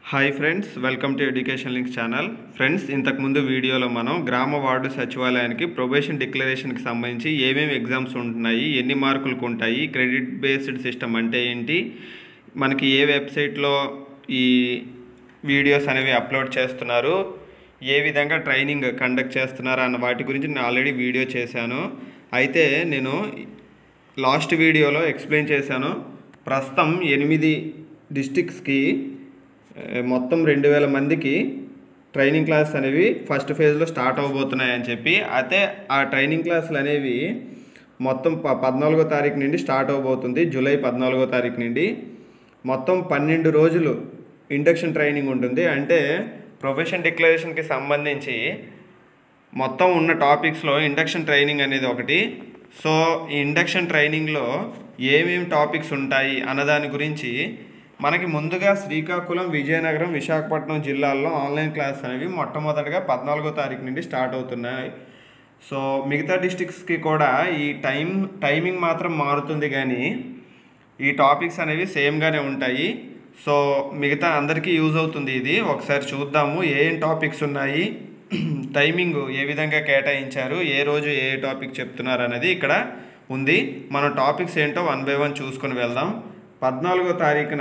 hi friends welcome to education links channel friends ఇంతకుముందు వీడియోలో మనం గ్రామ వార్డు సచివాలయానికి ప్రొబేషన్ డిక్లరేషన్కి సంబంధించి ఏమేమి ఎగ్జామ్స్ ఉంటున్నాయి ఎన్ని మార్కులకు ఉంటాయి క్రెడిట్ బేస్డ్ సిస్టమ్ అంటే ఏంటి మనకి ఏ వెబ్సైట్లో ఈ వీడియోస్ అనేవి అప్లోడ్ చేస్తున్నారు ఏ విధంగా ట్రైనింగ్ కండక్ట్ చేస్తున్నారు అన్న వాటి గురించి నేను ఆల్రెడీ వీడియో చేశాను అయితే నేను లాస్ట్ వీడియోలో ఎక్స్ప్లెయిన్ చేశాను ప్రస్తుతం ఎనిమిది డిస్టిక్స్కి మొత్తం రెండు వేల మందికి ట్రైనింగ్ క్లాస్ అనేవి ఫస్ట్ ఫేజ్లో స్టార్ట్ అవబోతున్నాయని చెప్పి అయితే ఆ ట్రైనింగ్ క్లాసులు అనేవి మొత్తం ప పద్నాలుగో తారీఖు నుండి స్టార్ట్ అవబోతుంది జూలై పద్నాలుగో తారీఖు నుండి మొత్తం పన్నెండు రోజులు ఇండక్షన్ ట్రైనింగ్ ఉంటుంది అంటే ప్రొఫెషన్ డిక్లరేషన్కి సంబంధించి మొత్తం ఉన్న టాపిక్స్లో ఇండక్షన్ ట్రైనింగ్ అనేది ఒకటి సో ఈ ఇండక్షన్ ట్రైనింగ్లో ఏమేమి టాపిక్స్ ఉంటాయి అన్నదాని గురించి మనకి ముందుగా శ్రీకాకుళం విజయనగరం విశాఖపట్నం జిల్లాల్లో ఆన్లైన్ క్లాస్ అనేవి మొట్టమొదటిగా పద్నాలుగో తారీఖు నుండి స్టార్ట్ అవుతున్నాయి సో మిగతా డిస్టిక్స్కి కూడా ఈ టైం టైమింగ్ మాత్రం మారుతుంది కానీ ఈ టాపిక్స్ అనేవి సేమ్గానే ఉంటాయి సో మిగతా అందరికీ యూజ్ అవుతుంది ఇది ఒకసారి చూద్దాము ఏం టాపిక్స్ ఉన్నాయి టైమింగ్ ఏ విధంగా కేటాయించారు ఏ రోజు ఏ టాపిక్ చెప్తున్నారు అనేది ఇక్కడ ఉంది మన టాపిక్స్ ఏంటో వన్ బై వన్ చూసుకొని వెళ్దాం పద్నాలుగో తారీఖున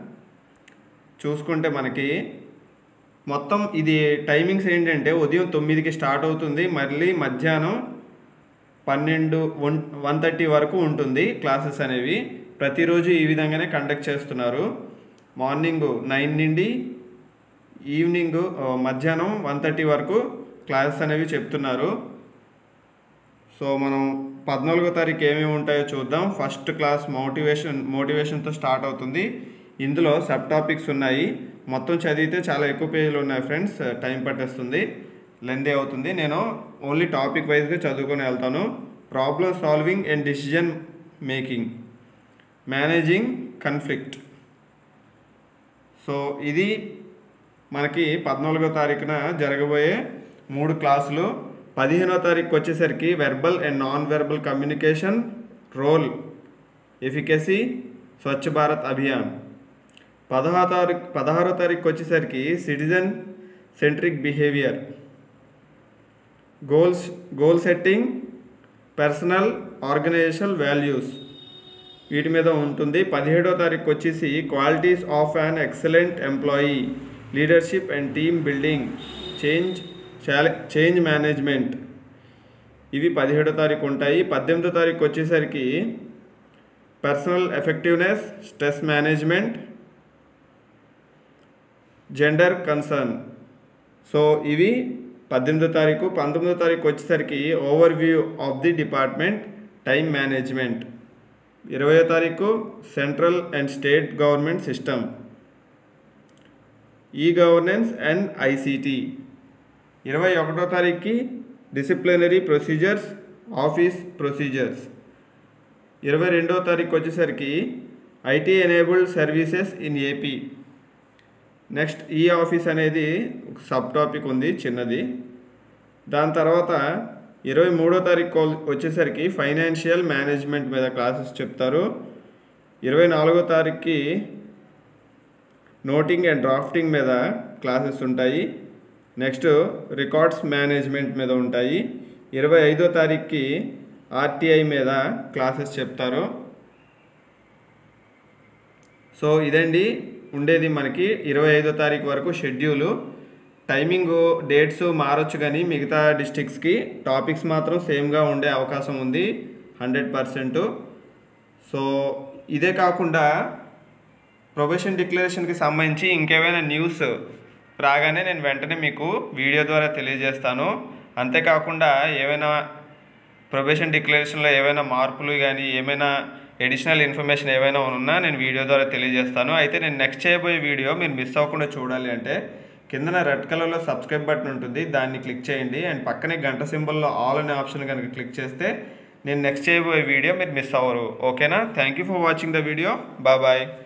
చూసుకుంటే మనకి మొత్తం ఇది టైమింగ్స్ ఏంటంటే ఉదయం తొమ్మిదికి స్టార్ట్ అవుతుంది మళ్ళీ మధ్యాహ్నం పన్నెండు వన్ వన్ థర్టీ వరకు ఉంటుంది క్లాసెస్ అనేవి ప్రతిరోజు ఈ విధంగానే కండక్ట్ చేస్తున్నారు మార్నింగ్ నైన్ నుండి ఈవినింగ్ మధ్యాహ్నం వన్ థర్టీ వరకు క్లాసెస్ అనేవి చెప్తున్నారు సో మనం పద్నాలుగో తారీఖు ఏమేమి ఉంటాయో చూద్దాం ఫస్ట్ క్లాస్ మోటివేషన్ మోటివేషన్తో స్టార్ట్ అవుతుంది ఇందులో సబ్ టాపిక్స్ ఉన్నాయి మొత్తం చదివితే చాలా ఎక్కువ పేజీలు ఉన్నాయి ఫ్రెండ్స్ టైం పట్టేస్తుంది లెందే అవుతుంది నేను ఓన్లీ టాపిక్ వైజ్గా చదువుకొని వెళ్తాను problem solving and decision making managing conflict so ఇది మనకి పద్నాలుగో తారీఖున జరగబోయే మూడు క్లాసులు పదిహేనో తారీఖు వచ్చేసరికి verbal and non verbal communication role efficacy Swachh Bharat Abhiyan పదహారో తారీఖు పదహారో తారీఖు వచ్చేసరికి citizen centric behaviour goals goal setting personal organisation values వీటి మీద ఉంటుంది పదిహేడో తారీఖు వచ్చేసి qualities of an excellent employee leadership and team building change change management ఇవి పదిహేడో తారీఖు ఉంటాయి పద్దెనిమిదో తారీఖు వచ్చేసరికి personal effectiveness stress management gender concern so ఇవి పద్దెనిమిదో తారీఖు పంతొమ్మిదో తారీఖు వచ్చేసరికి overview of the department time management ఇరవయో తారీఖు central and state government system e governance and ICT ఇరవై ఒకటో తారీఖుకి డిసిప్లినరీ ప్రొసీజర్స్ ఆఫీస్ ప్రొసీజర్స్ ఇరవై రెండో తారీఖు వచ్చేసరికి IT enabled services in AP next e office అనేది ఒక సబ్ టాపిక్ ఉంది చిన్నది దాని తర్వాత ఇరవై మూడో తారీఖు వచ్చేసరికి ఫైనాన్షియల్ మేనేజ్మెంట్ మీద క్లాసెస్ చెప్తారు ఇరవై నాలుగో తారీఖుకి నోటింగ్ అండ్ డ్రాఫ్టింగ్ మీద క్లాసెస్ ఉంటాయి నెక్స్ట్ రికార్డ్స్ మేనేజ్మెంట్ మీద ఉంటాయి ఇరవై ఐదో తారీఖుకి ఆర్టీఐ మీద క్లాసెస్ చెప్తారు సో ఇదండి ఉండేది మనకి ఇరవై ఐదో తారీఖు వరకు షెడ్యూలు టైమింగ్ డేట్స్ మారొచ్చు కానీ మిగతా డిస్టిక్స్కి టాపిక్స్ మాత్రం సేమ్గా ఉండే అవకాశం ఉంది హండ్రెడ్ పర్సెంట్ సో ఇదే కాకుండా ప్రొఫెషన్ డిక్లరేషన్కి సంబంధించి ఇంకేమైనా న్యూస్ రాగానే నేను వెంటనే మీకు వీడియో ద్వారా తెలియజేస్తాను అంతేకాకుండా ఏమైనా ప్రొఫెషన్ డిక్లరేషన్లో ఏమైనా మార్పులు కానీ ఏమైనా ఎడిషనల్ ఇన్ఫర్మేషన్ ఏమైనా ఉన్నా నేను వీడియో ద్వారా తెలియజేస్తాను అయితే నేను నెక్స్ట్ చేయబోయే వీడియో మీరు మిస్ అవ్వకుండా చూడాలి అంటే కిందన రెడ్ కలర్లో సబ్స్క్రైబ్ బటన్ ఉంటుంది దాన్ని క్లిక్ చేయండి అండ్ పక్కనే గంట సింబల్లో ఆల్ అనే ఆప్షన్ కనుక క్లిక్ చేస్తే నేను నెక్స్ట్ చేయబోయే వీడియో మీరు మిస్ అవ్వరు ఓకేనా thank you for watching the video bye